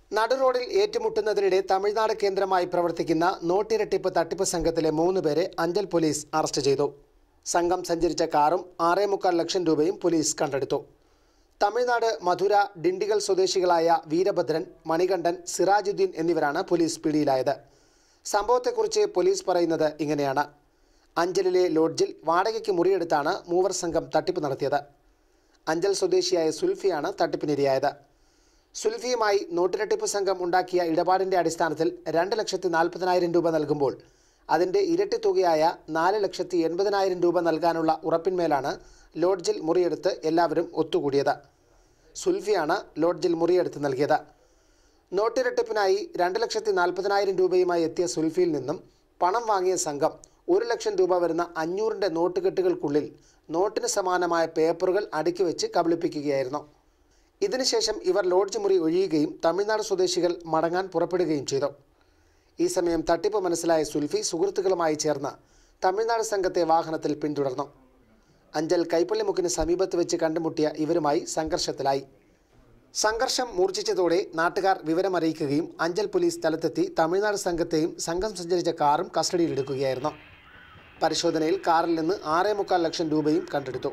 നടുറോഡിൽ ഏറ്റുമുട്ടുന്നതിനിടെ തമിഴ്നാട് കേന്ദ്രമായി പ്രവർത്തിക്കുന്ന നോട്ടിരട്ടിപ്പ് തട്ടിപ്പ് സംഘത്തിലെ മൂന്ന് പേരെ അഞ്ചൽ പോലീസ് അറസ്റ്റ് ചെയ്തു സംഘം സഞ്ചരിച്ച കാറും ആറേ മുക്കാൽ ലക്ഷം രൂപയും പോലീസ് കണ്ടെടുത്തു തമിഴ്നാട് മധുര ഡിണ്ടിഗൽ സ്വദേശികളായ വീരഭദ്രൻ മണികണ്ഠൻ സിറാജുദ്ദീൻ എന്നിവരാണ് പോലീസ് പിടിയിലായത് സംഭവത്തെക്കുറിച്ച് പോലീസ് പറയുന്നത് ഇങ്ങനെയാണ് അഞ്ചലിലെ ലോഡ്ജിൽ വാടകയ്ക്ക് മുറിയെടുത്താണ് മൂവർ സംഘം തട്ടിപ്പ് നടത്തിയത് അഞ്ചൽ സ്വദേശിയായ സുൽഫിയാണ് തട്ടിപ്പിനിരയായത് സുൽഫിയുമായി നോട്ടിരട്ടിപ്പ് സംഘം ഉണ്ടാക്കിയ ഇടപാടിന്റെ അടിസ്ഥാനത്തിൽ രണ്ട് ലക്ഷത്തി നാൽപ്പതിനായിരം രൂപ നൽകുമ്പോൾ അതിന്റെ ഇരട്ടി തുകയായ നാല് ലക്ഷത്തി എൺപതിനായിരം രൂപ നൽകാനുള്ള ഉറപ്പിന്മേലാണ് ലോഡ്ജിൽ മുറിയെടുത്ത് എല്ലാവരും ഒത്തുകൂടിയത് സുൽഫിയാണ് ലോഡ്ജിൽ മുറിയെടുത്ത് നൽകിയത് നോട്ടിരട്ടിപ്പിനായി രണ്ട് ലക്ഷത്തി നാൽപ്പതിനായിരം രൂപയുമായി എത്തിയ സുൽഫിയിൽ നിന്നും പണം വാങ്ങിയ സംഘം ഒരു ലക്ഷം രൂപ വരുന്ന അഞ്ഞൂറിൻ്റെ നോട്ടുകെട്ടുകൾക്കുള്ളിൽ നോട്ടിന് സമാനമായ പേപ്പറുകൾ അടുക്കി വെച്ച് കബളിപ്പിക്കുകയായിരുന്നു ഇതിനുശേഷം ഇവർ ലോഡ്ജ് മുറി ഒഴിയുകയും തമിഴ്നാട് സ്വദേശികൾ മടങ്ങാൻ പുറപ്പെടുകയും ചെയ്തു ഈ സമയം തട്ടിപ്പ് മനസ്സിലായ സുൽഫി സുഹൃത്തുക്കളുമായി ചേർന്ന് തമിഴ്നാട് സംഘത്തെ വാഹനത്തിൽ പിന്തുടർന്നു അഞ്ചൽ കൈപ്പള്ളിമുക്കിന് സമീപത്ത് വെച്ച് കണ്ടുമുട്ടിയ ഇവരുമായി സംഘർഷത്തിലായി സംഘർഷം മൂർച്ഛിച്ചതോടെ നാട്ടുകാർ വിവരമറിയിക്കുകയും അഞ്ചൽ പോലീസ് സ്ഥലത്തെത്തി തമിഴ്നാട് സംഘത്തെയും സംഘം സഞ്ചരിച്ച കാറും കസ്റ്റഡിയിലെടുക്കുകയായിരുന്നു പരിശോധനയിൽ കാറിൽ നിന്ന് ആറേ മുക്കാൽ ലക്ഷം രൂപയും കണ്ടെടുത്തു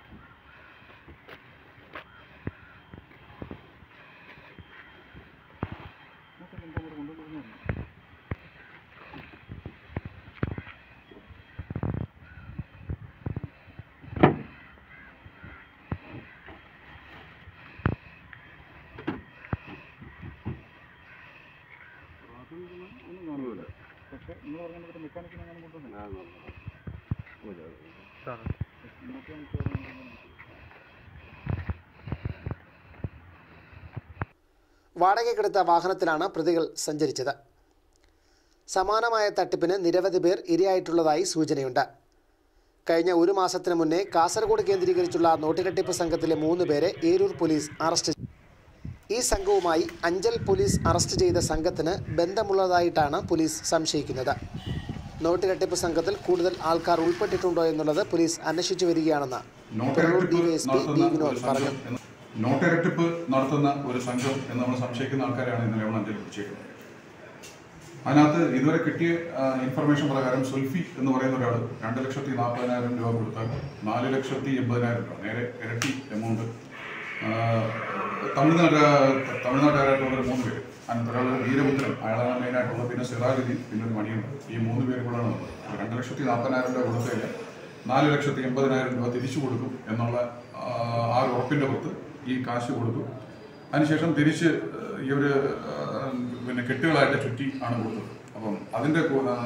പക്ഷേ നിങ്ങൾ പറഞ്ഞ മെക്കാനിക്കിനെ ഞാൻ കൊണ്ടുവന്നില്ല വാടകയ്ക്കെടുത്ത വാഹനത്തിലാണ് പ്രതികൾ സഞ്ചരിച്ചത് സമാനമായ തട്ടിപ്പിന് നിരവധി പേർ ഇരയായിട്ടുള്ളതായി സൂചനയുണ്ട് കഴിഞ്ഞ ഒരു മാസത്തിന് മുന്നേ കാസർഗോഡ് കേന്ദ്രീകരിച്ചുള്ള നോട്ടിരട്ടിപ്പ് സംഘത്തിലെ മൂന്ന് പേരെ ഏരൂർ പോലീസ് അറസ്റ്റ് ചെയ്തു. ഈ സംഘവുമായി അഞ്ചൽ പോലീസ് അറസ്റ്റ് ചെയ്ത സംഘത്തിന് ബന്ധമുള്ളതായിട്ടാണ് പോലീസ് സംശയിക്കുന്നത് നോട്ടിരട്ടിപ്പ് സംഘത്തിൽ കൂടുതൽ ആൾക്കാർ ഉൾപ്പെട്ടിട്ടുണ്ടോ എന്നുള്ളത് പോലീസ് അന്വേഷിച്ചു വരികയാണെന്ന് പുനലൂർ ഡിവൈഎസ്പി ഡി വിനോദ് പറഞ്ഞു നോട്ടിരട്ടിപ്പ് നടത്തുന്ന ഒരു സംഘം എന്ന് നമ്മൾ സംശയിക്കുന്ന ആൾക്കാരാണ് ഇന്നലെ നമ്മൾ അഞ്ചൽ പിടിച്ചേക്കുന്നത് അതിനകത്ത് ഇതുവരെ കിട്ടിയ ഇൻഫർമേഷൻ പ്രകാരം സുൽഫി എന്ന് പറയുന്ന ഒരാൾ രണ്ട് ലക്ഷത്തി നാൽപ്പതിനായിരം രൂപ കൊടുത്താൽ നാല് ലക്ഷത്തി എൺപതിനായിരം രൂപ നേരെ ഇരട്ടി എമൗണ്ട് തമിഴ്നാട് തമിഴ്നാട്ടുകാരായിട്ടുള്ള ഒരു മൂന്ന് പേര് അതിനകത്ത് ഒരാൾ വീരപുത്രൻ അയാളാണ് മെയിനായിട്ടുള്ളത് പിന്നെ സിറാജുദ്ദീൻ പിന്നെ ഒരു മണിയുണ്ട് ഈ മൂന്ന് പേര് കൂടെയാണ് ഉള്ളത് രണ്ട് ലക്ഷത്തി നാൽപ്പതിനായിരം രൂപ കൊടുത്തതിൽ നാല് ലക്ഷത്തി എൺപതിനായിരം രൂപ തിരിച്ചു കൊടുക്കും എന്നുള്ള ആ, ആ ഒരു ഉറപ്പിൻ്റെ പുറത്ത് ഈ കാശ് കൊടുത്തു അതിനുശേഷം തിരിച്ച് ഇവർ പിന്നെ കെട്ടുകളായിട്ട് ചുറ്റി ആണ് കൊടുത്തത് അപ്പം അതിൻ്റെ കൂ- ആ,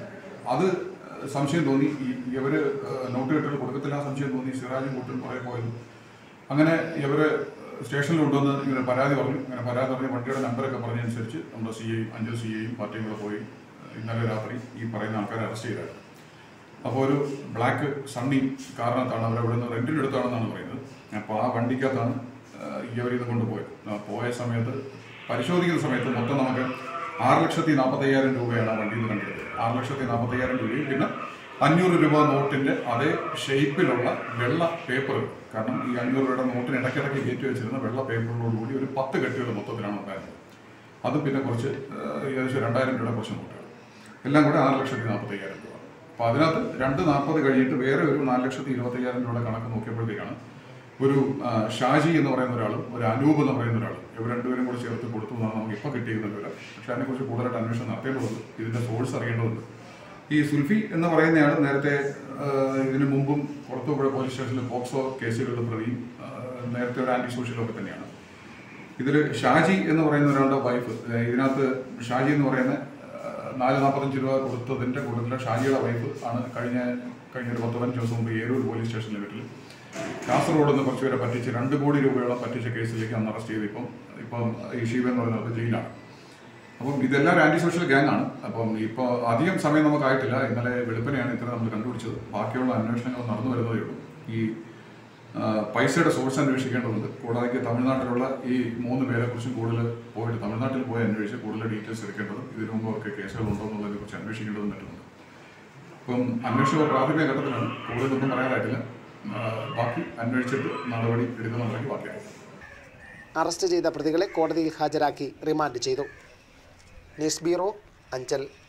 അത് സംശയം തോന്നി ഈ ഇവർ നോട്ട് കെട്ടുകൾ കൊടുക്കത്തില്ല സംശയം തോന്നി സിറാജും കൂട്ടും കുറേ പോയത് അങ്ങനെ ഇവര് സ്റ്റേഷനിൽ കൊണ്ടുവന്ന് ഇങ്ങനെ പരാതി പറഞ്ഞു ഇങ്ങനെ പരാതി പറഞ്ഞ് വണ്ടിയുടെ നമ്പറൊക്കെ പറഞ്ഞതനുസരിച്ച് നമ്മുടെ സി ഐ അഞ്ചൽ സി ഐയും പാർട്ടിയും കൂടെ പോയി ഇന്നലെ രാത്രി ഈ പറയുന്ന ആൾക്കാരെ അറസ്റ്റ് ചെയ്തത് അപ്പോൾ ഒരു ബ്ലാക്ക് സണ്ണി കാരണത്താണ് അവർ ഇവിടെ നിന്ന് റെൻറ്റിനെടുത്താണെന്നാണ് പറയുന്നത് അപ്പോൾ ആ വണ്ടിക്കകത്താണ് ഇവർ ഇത് കൊണ്ടുപോയത് ആ പോയ സമയത്ത് പരിശോധിക്കുന്ന സമയത്ത് മൊത്തം നമുക്ക് ആറ് ലക്ഷത്തി നാൽപ്പത്തയ്യായിരം രൂപയാണ് ആ വണ്ടിയിൽ നിന്ന് കണ്ടെടുത്തത് ആറ് ലക്ഷത്തി നാൽപ്പത്തയ്യായിരം രൂപയും പിന്നെ അഞ്ഞൂറ് രൂപ നോട്ടിൻ്റെ അതേ ഷേപ്പിലുള്ള വെള്ള പേപ്പർ കാരണം ഈ അഞ്ഞൂറ് രൂപയുടെ നോട്ടിന് ഇടയ്ക്കിടയ്ക്ക് കയറ്റി വെച്ചിരുന്ന വെള്ള പേപ്പറിനോടുകൂടി ഒരു പത്ത് കെട്ടുകൾ മൊത്തത്തിലാണ് ഉണ്ടായിരുന്നത് അതും പിന്നെ കുറച്ച് ഏഹ്, ഏകദേശം രണ്ടായിരം രൂപയുടെ കുറച്ച് നോട്ടുകൾ എല്ലാം കൂടെ ആറ് ലക്ഷത്തി നാൽപ്പത്തയ്യായിരം രൂപ അപ്പോൾ അതിനകത്ത് രണ്ട് നാൽപ്പത് കഴിഞ്ഞിട്ട് വേറെ ഒരു നാല് ലക്ഷത്തി ഇരുപത്തയ്യായിരം രൂപയുടെ കണക്ക് നോക്കിയപ്പോഴത്തേക്കാണ് ഒരു ആ, ഷാജി എന്ന് പറയുന്ന ഒരാളും ഒരു അനൂപ് എന്ന് പറയുന്ന ഒരാളും ഇവർ രണ്ടുപേരും കൂടെ ചേർത്ത് കൊടുത്തു എന്നാണ് നമുക്ക് ഇപ്പോൾ കിട്ടിയിരുന്ന വിവരം പക്ഷേ അതിനെക്കുറിച്ച് കൂടുതലായിട്ട് അന്വേഷണം നടത്തേണ്ടതുണ്ട് ഇതിൻ്റെ സോഴ്സ് അറിയേണ്ടതുണ്ട് ഈ സുൽഫി എന്ന് പറയുന്നയാൾ നേരത്തെ ആ, ഇതിനു മുമ്പും പുറത്തുപുഴ പോലീസ് സ്റ്റേഷനിൽ പോക്സോ കേസുകളുടെ പ്രതിയും ആ, നേരത്തെ ഒരു ആന്റി സോഷ്യലൊക്കെ തന്നെയാണ് ഇതിൽ ഷാജി എന്ന് പറയുന്ന ഒരാളുടെ വൈഫ് ഇതിനകത്ത് ഷാജി എന്ന് പറയുന്ന ആ, നാല് നാൽപ്പത്തഞ്ച് രൂപ കൊടുത്തതിൻ്റെ കൂടുതൽ ഷാജിയുടെ വൈഫ് ആണ് കഴിഞ്ഞ കഴിഞ്ഞ ഒരു പത്ത് പതിനഞ്ച് ദിവസം മുമ്പ് ഏരൂർ പോലീസ് സ്റ്റേഷനിലെ വീട്ടിൽ കാസർഗോഡ് നിന്ന് കുറച്ച് പേരെ പറ്റിച്ച് രണ്ട് കോടി രൂപയോളം പറ്റിച്ച കേസിലേക്ക് അന്ന് അറസ്റ്റ് ചെയ്ത് ഇപ്പം ഇപ്പം ഈ ശിവൻ എന്ന് പറയുന്നത് ജയിലാണ് അപ്പം ഇതെല്ലാം ഒരു ആന്റി സോഷ്യൽ ഗ്യാങ് ആണ് അപ്പം ഇപ്പോൾ അധികം സമയം നമുക്കായിട്ടില്ല ഇന്നലെ വെളുപ്പിനെയാണ് ഇത്ര നമ്മൾ കണ്ടുപിടിച്ചത് ബാക്കിയുള്ള അന്വേഷണങ്ങൾ നടന്നു വരുന്നതേ ഉള്ളൂ ഈ ആ, പൈസയുടെ സോഴ്സ് അന്വേഷിക്കേണ്ടതുണ്ട് കൂടാതെ തമിഴ്നാട്ടിലുള്ള ഈ മൂന്ന് പേരെ കുറിച്ചും കൂടുതൽ പോയിട്ട് തമിഴ്നാട്ടിൽ പോയി അന്വേഷിച്ച് കൂടുതൽ ഡീറ്റെയിൽസ് എടുക്കേണ്ടതും ഇതിനു മുമ്പ് അവർക്ക് കേസുകൾ ഉണ്ടോ എന്നുള്ളതിനെ കുറിച്ച് അന്വേഷിക്കേണ്ടതും മറ്റുമുണ്ട് അപ്പം അന്വേഷണം പ്രാഥമിക ഘട്ടത്തിലാണ് കൂടുതലൊന്നും പറയാനായിട്ടില്ല ആ, ബാക്കി അന്വേഷിച്ചിട്ട് നടപടി എടുക്കുന്നുണ്ടെങ്കിൽ ബാക്കിയായി അറസ്റ്റ് ചെയ്ത പ്രതികളെ കോടതിയിൽ ഹാജരാക്കി റിമാൻഡ് ചെയ്തു ന്യൂസ് ബ്യൂറോ അഞ്ചൽ